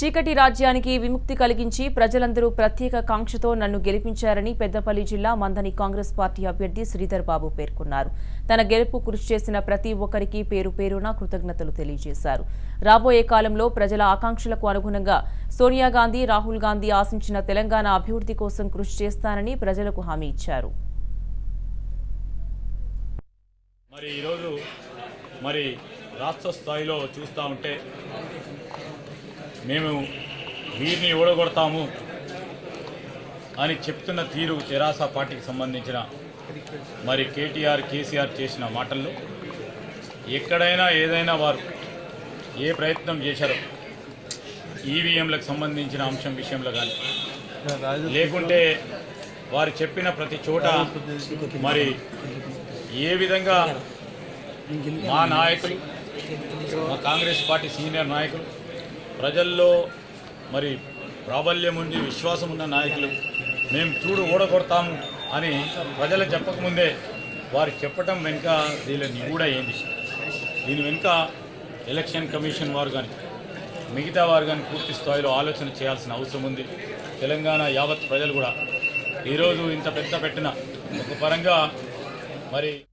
చీకటి రాజ్యానికి విముక్తి కలిగించి ప్రజలందరూ ప్రత్యేక కాంక్షతో నన్ను గెలిపించారని పెద్దపల్లి జిల్లా మందని కాంగ్రెస్ పార్టీ అభ్యర్థి శ్రీధర్ బాబు పేర్కొన్నారు తన గెలుపు కృషి చేసిన ప్రతి ఒక్కరికి పేరు పేరున కృతజ్ఞతలు తెలియజేశారు రాబోయే కాలంలో ప్రజల ఆకాంక్షలకు అనుగుణంగా సోనియా గాంధీ రాహుల్ గాంధీ ఆశించిన తెలంగాణ అభివృద్ధి కోసం కృషి చేస్తానని ప్రజలకు హామీ ఇచ్చారు మరి ఈరోజు మరి రాష్ట్ర స్థాయిలో చూస్తూ ఉంటే మేము వీరిని ఓడగొడతాము అని చెప్తున్న తీరు తెరాస పార్టీకి సంబంధించిన మరి కేటీఆర్ కేసీఆర్ చేసిన మాటల్లో ఎక్కడైనా ఏదైనా వారు ఏ ప్రయత్నం చేశారో ఈవీఎంలకు సంబంధించిన అంశం విషయంలో కానీ లేకుంటే వారు చెప్పిన ప్రతి చోట మరి ఏ విధంగా మా నాయకులు మా కాంగ్రెస్ పార్టీ సీనియర్ నాయకులు ప్రజల్లో మరి ప్రాబల్యం ఉండి విశ్వాసం ఉన్న నాయకులు మేము చూడు ఓడగొడతాము అని ప్రజలు చెప్పకముందే వారు చెప్పటం వెనుక దీని నిగూడ ఏంది దీని వెనుక ఎలక్షన్ కమిషన్ వారు కానీ మిగతా వారు కానీ పూర్తి స్థాయిలో ఆలోచన చేయాల్సిన అవసరం ఉంది తెలంగాణ యావత్ ప్రజలు కూడా ఈరోజు ఇంత పెద్ద పెట్టిన ఒక పరంగా మరి